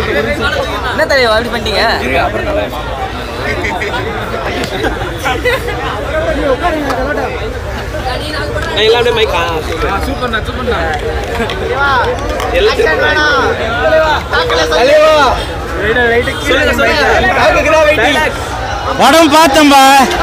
என்ன தலைவா அப்படி பண்ணிட்டீங்க எல்லாம் அப்படியே மைக்கா சூப்பர்ண்ணா சூப்பர்ண்ணா படம் பார்த்தம்பா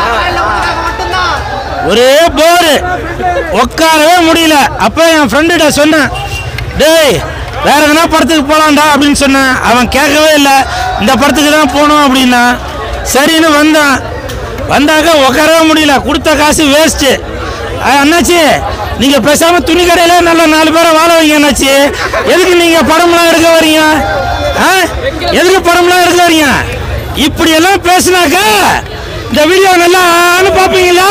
ஒரே போரு உட்காரவே முடியல அப்போ என் ஃப்ரெண்டுகிட்ட சொன்னேன் டேய் வேற எதனா படத்துக்கு போகலாம்டா அப்படின்னு சொன்னேன் அவன் கேட்கவே இல்லை இந்த படத்துக்கு தான் போகணும் அப்படின்னா சரின்னு வந்தான் வந்தாக்க உட்காரவே முடியல கொடுத்த காசு வேஸ்ட்டு அண்ணாச்சி நீங்கள் பேசாமல் துணி கடையில் நல்ல நாலு பேரை வாழ வைங்க அண்ணாச்சி எதுக்கு நீங்கள் படம்லாம் எடுக்க வரீங்க ஆ எதுக்கு படம்லாம் எடுக்க வரீங்க இப்படி எல்லாம் பேசினாக்க இந்த வீடியோ நல்லா ஆன்னு பார்ப்பீங்களா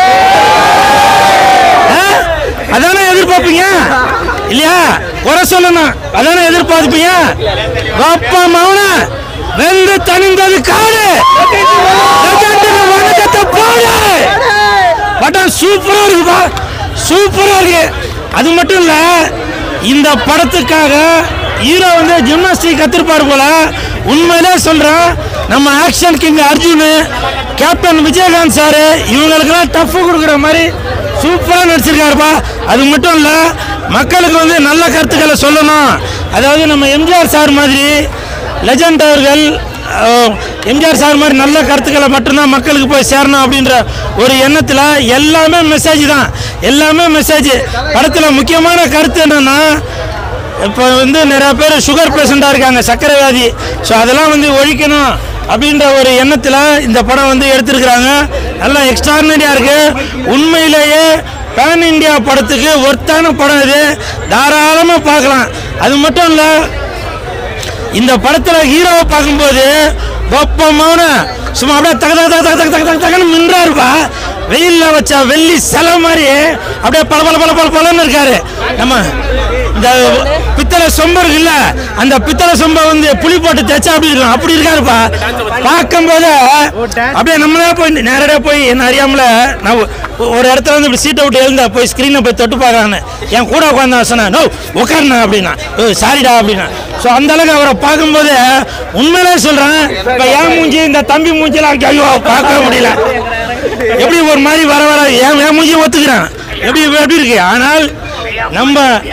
ஆ? அதானே எதிர்பார்ப்பீங்க இல்லையா குறை சொல்லணும் அதானே எதிர்பார்ப்பீங்க அப்பா மௌன வெந்து தணிந்தது காடு லெஜண்டுக்கு வணக்கத்தை போடு படம் சூப்பரா இருக்குப்பா சூப்பரா இருக்கு அது மட்டும் இல்ல இந்த படத்துக்காக ஹீரோ வந்து ஜிம்னாஸ்டிக் கத்திருப்பாரு போல உண்மையிலே சொல்றேன் நம்ம action king Arjun captain Vijayakanth sir இவங்களுக்கெல்லாம் டஃப் கொடுக்குற மாதிரி சூப்பராக நடிச்சிருக்காருப்பா அது மட்டும் இல்லை மக்களுக்கு வந்து நல்ல கருத்துக்களை சொல்லணும் அதாவது நம்ம எம்ஜிஆர் சார் மாதிரி லெஜண்ட் அவர்கள் அஹ், எம்ஜிஆர் சார் மாதிரி நல்ல கருத்துக்களை மட்டும்தான் மக்களுக்கு போய் சேரணும் அப்படின்ற ஒரு எண்ணத்தில் எல்லாமே மெசேஜ் தான் எல்லாமே மெசேஜ் படத்தில் முக்கியமான கருத்து என்னன்னா இப்போ வந்து நிறைய பேர் சுகர் பேஷண்ட்டாக இருக்காங்க சர்க்கரை வியாதி ஸோ அதெல்லாம் வந்து ஒழிக்கணும் அப்படின்ற ஒரு எண்ணத்தில் இந்த படம் வந்து எடுத்திருக்கிறாங்க நல்லா எக்ஸ்ட்ராடினரியாக இருக்குது உண்மையிலேயே பேன் இந்தியா படத்துக்கு ஒர்த்தான படம் இது தாராளமாக பார்க்கலாம் அது மட்டும் இல்லை இந்த படத்துல ஹீரோவை பார்க்கும்போது வெப்பமான சும்மா அப்படியே தக தக தக தக தக தக தகன்னு மின்றாருப்பா வெயில்ல வச்ச வெள்ளி சிலை மாதிரி அப்படியே பல பல பல பல பலன்னு இருக்காரு நம்ம இந்த பித்தளை சொம்பு இருக்குல்ல அந்த பித்தளை சொம்பை வந்து புளி போட்டு தேய்ச்சா அப்படி இருக்கும் அப்படி இருக்காருப்பா பார்க்கும்போது அப்படியே நம்மளே போய் நேரடியாக போய் என்ன அறியாமல நான் ஒ- ஒரு இடத்துல வந்து இப்படி சீட்டை விட்டு எழுந்தா போய் ஸ்க்ரீனை போய் தொட்டு பார்க்கறான்னு என் கூட உட்காந்து சொன்னேன் நோ உட்காருண்ணா அப்படின்னா ஓ சாரிடா அப்படின்னா ஸோ அந்த அளவுக்கு அவரை பார்க்கும்போது உண்மையிலே சொல்கிறேன் இப்போ என் மூஞ்சி இந்த தம்பி மூஞ்சிலாம் ஐயோ பார்க்க முடியல எப்படி ஒரு மாதிரி வர வர என் என் மூஞ்சி ஒத்துக்கிறேன் எப்படி எப்படி இருக்கு ஆனால் நம்ம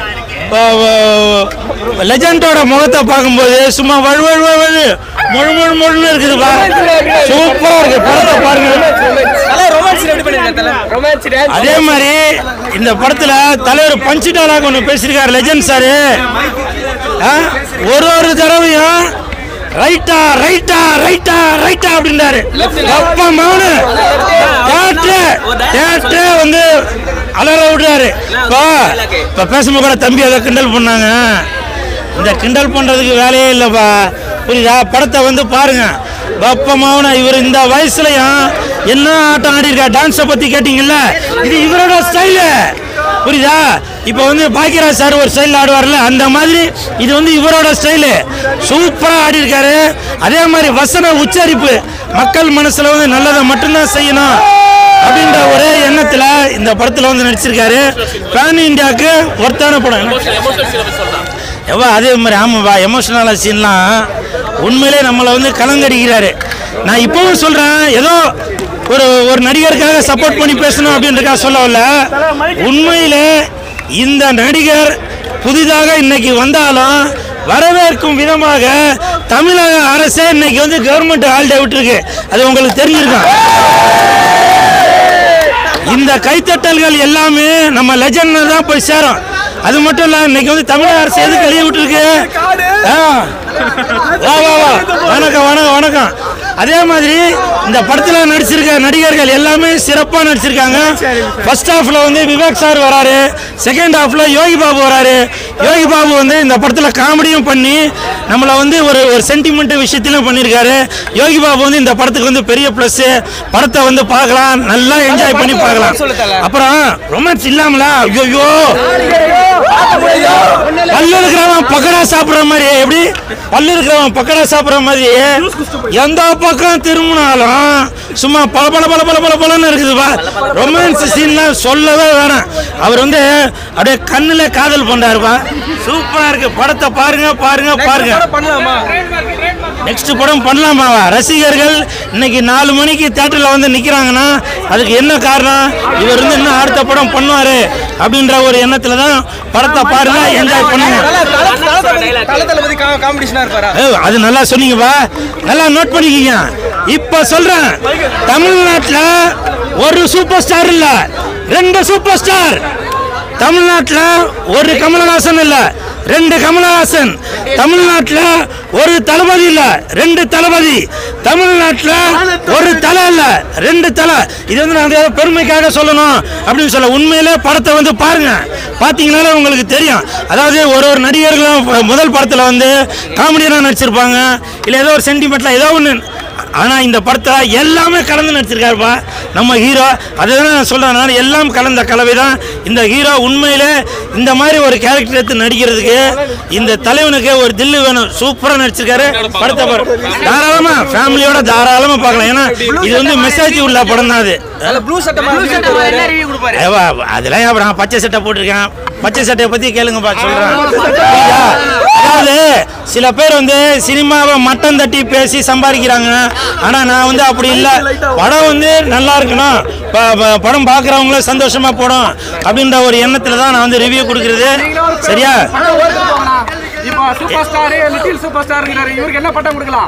லெஜண்டோட முகத்தை பார்க்கும்போது சும்மா வழு வழு வழு வழு முழு முழு முழுன்னு இருக்குதுப்பா சூப்பரா இருக்கு படத்தை பாருங்க தலை ரொமான்ஸ் எப்படி பண்ணிருக்காங்க தலை ரொமான்ஸ் டான்ஸ் அதே மாதிரி இந்த படத்துல தலைவர் பஞ்சு டாலாக் ஒன்று பேசியிருக்காரு லெஜண்ட் சாரு ஆ, ஒரு ஒரு தடவையும் ரைட்டா ரைட்டா ரைட்டா ரைட்டா அப்படின்றாரு அப்பா மௌனு தேட்டர் தேட்டர் வந்து அலற விடுறாரு இப்போ இப்போ பேசும்போது கூட தம்பி அதை கிண்டல் பண்ணாங்க இந்த கிண்டல் பண்றதுக்கு வேலையே இல்லைப்பா புரியுதா படத்தை வந்து பாருங்க பப்பமாவன இவர் இந்த வயசுலயும் என்ன ஆட்டம் ஆடி இருக்கா டான்ஸை பத்தி கேட்டீங்கல்ல இது இவரோட ஸ்டைலு புரியுதா இப்போ வந்து பாக்கியராஜ் சார் ஒரு ஸ்டைல் ஆடுவார்ல அந்த மாதிரி இது வந்து இவரோட ஸ்டைலு சூப்பராக ஆடி இருக்காரு அதே மாதிரி வசன உச்சரிப்பு மக்கள் மனசுல வந்து நல்லதை மட்டும்தான் செய்யணும் அப்படின்ற ஒரே எண்ணத்துல இந்த படத்துல வந்து நடிச்சிருக்காரு பேன் இந்தியாவுக்கு ஒருத்தான படம் எவ்வளோ அதே மாதிரி ஆமாப்பா எமோஷனலான சீன்லாம் உண்மையிலே நம்மளை வந்து கலங்கடிக்கிறாரு நான் இப்பவும் சொல்கிறேன் ஏதோ ஒரு ஒரு நடிகருக்காக சப்போர்ட் பண்ணி பேசணும் அப்படின்றக்காக சொல்ல வரல உண்மையிலே இந்த நடிகர் புதிதாக இன்னைக்கு வந்தாலும் வரவேற்கும் விதமாக தமிழக அரசே இன்னைக்கு வந்து கவர்மெண்ட் ஹாலிடே விட்டுருக்கு அது உங்களுக்கு தெரிஞ்சிருக்கும் இந்த கைத்தட்டல்கள் எல்லாமே நம்ம லெஜண்ட் தான் போய் சேரும் அது மட்டும் இல்ல இன்னைக்கு வந்து தமிழக அரசு எதுக்கு வெளியே விட்டுருக்கு ஆ. வா வா வா வணக்கம் வணக்கம் வணக்கம் அதே மாதிரி இந்த படத்துல நடிச்சிருக்க நடிகர்கள் எல்லாமே சிறப்பா நடிச்சிருக்காங்க ஃபர்ஸ்ட் ஹாஃப்ல வந்து விவேக் சார் வராரு செகண்ட் ஹாஃப்ல யோகி பாபு வராரு யோகி பாபு வந்து இந்த படத்துல காமெடியும் பண்ணி நம்மளை வந்து ஒரு ஒரு சென்டிமெண்ட் விஷயத்திலும் பண்ணியிருக்காரு யோகி பாபு வந்து இந்த படத்துக்கு வந்து பெரிய ப்ளஸ் படத்தை வந்து பார்க்கலாம் நல்லா என்ஜாய் பண்ணி பார்க்கலாம் அப்புறம் ரொமான்ஸ் இல்லாமல ஐயோ பல்லு இருக்கிறவன் பக்கடா சாப்பிடுற மாதிரி எப்படி பல்லு இருக்கிறவன் பக்கடா சாப்பிடுற மாதிரி எந்த பக்கம் திரும்பினாலும் சும்மா பல பல பல பல பல பலன்னு இருக்குதுப்பா ரொமான்ஸ் சீன்லாம் சொல்லவே வேணாம் அவர் வந்து அப்படியே கண்ணுல காதல் பண்றாருப்பா சூப்பரா இருக்கு படத்தை பாருங்க பாருங்க பாருங்க பண்ணலாமா நெக்ஸ்ட் படம் பண்ணலாமாவா ரசிகர்கள் இன்னைக்கு நாலு மணிக்கு தேட்டரில் வந்து நிற்கிறாங்கன்னா அதுக்கு என்ன காரணம் இவர் வந்து இன்னும் அடுத்த படம் பண்ணுவாரு அப்படின்ற ஒரு எண்ணத்துல தான் படத்தை பாருங்க என்ஜாய் பண்ணுங்க தல தளபதி காம்படிஷனா இருப்பாரா ஏய், அது நல்லா சொன்னீங்கப்பா நல்லா நோட் பண்ணிக்கிங்க இப்ப சொல்றேன் தமிழ்நாட்டுல ஒரு சூப்பர் ஸ்டார் இல்ல ரெண்டு சூப்பர் ஸ்டார் தமிழ்நாட்டுல ஒரு கமலஹாசன் இல்ல ரெண்டு கமலஹாசன் தமிழ்நாட்டுல ஒரு தளபதி இல்ல ரெண்டு தளபதி தமிழ்நாட்டுல ஒரு தலை இல்ல ரெண்டு தலை இது வந்து நான் ஏதோ பெருமைக்காக சொல்லணும் அப்படின்னு சொல்ல உண்மையிலே படத்தை வந்து பாருங்க பாத்தீங்கனாலே உங்களுக்கு தெரியும் அதாவது ஒரு ஒரு நடிகர்களும் முதல் படத்துல வந்து காமெடியெல்லாம் நடிச்சிருப்பாங்க இல்ல ஏதோ ஒரு சென்டிமெண்ட்ல ஏதோ ஒன்று ஆனா இந்த படத்தை எல்லாமே கலந்து நடிச்சிருக்காருப்பா நம்ம ஹீரோ அதுதான் நான் சொல்றேன் நான் எல்லாம் கலந்த கலவை தான் இந்த ஹீரோ உண்மையிலே இந்த மாதிரி ஒரு கேரக்டர் எடுத்து நடிக்கிறதுக்கு இந்த தலைவனுக்கு ஒரு தில்லு வேணும் சூப்பரா நடிச்சிருக்காரு படத்தை பாரு தாராளமா ஃபேமிலியோட தாராளமா பார்க்கலாம் ஏன்னா இது வந்து மெசேஜ் உள்ள படம் தான் அது அதுல ப்ளூ சட்டை ப்ளூ சட்டை என்ன ரிவ்யூ கொடுப்பாரு ஏவா, அதெல்லாம் ஏன் நான் பச்சை சட்டை போட்டிருக்கேன் பச்சை சட்டையை பத்தி கேளுங்கப்பா சொல்றேன் புரியுதா? அதாவது சில பேர் வந்து சினிமாவை மட்டம் தட்டி பேசி சம்பாதிக்கிறாங்க ஆனா நான் வந்து அப்படி இல்ல படம் வந்து நல்லா இருக்கணும் ப- ப- படம் பார்க்குறவங்களும் சந்தோஷமா போடும் அப்படின்ற ஒரு எண்ணத்துல தான் நான் வந்து ரிவ்யூ கொடுக்கறது சரியா இப்போ சூப்பர் ஸ்டார் லிட்டில் சூப்பர் ஸ்டார்ங்கிறாரு இவருக்கு என்ன பட்டம் கொடுக்கலாம்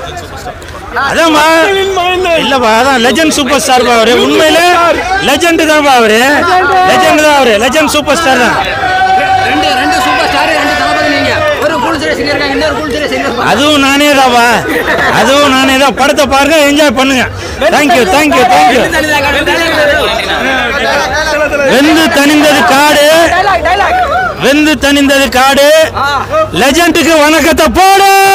அதான்ப்பா இல்லப்பா அதான் லெஜண்ட் சூப்பர் ஸ்டார் அவரு உண்மையில லெஜண்ட் தான்ப்பா அவரு லெஜண்ட் தான் அவரு லெஜண்ட் சூப்பர் ஸ்டார் தான் ரெண்டு ரெண்டு சூப்பர் ஸ்டார் ரெண்டு தளபதி நீங்க ஒரு கூல் சிறை செஞ்சிருக்காங்க இன்னொரு கூல் சிறை செஞ்சிருக்காங்க அதுவும் நானே தான்ப்பா அதுவும் நானே தான் படத்தை பாருங்க என்ஜாய் பண்ணுங்க தேங்க்யூ தேங்க்யூ தேங்க்யூ வெந்து தணிந்தது காடு வெந்து தணிந்தது காடு லெஜண்டுக்கு வணக்கத்தை போடு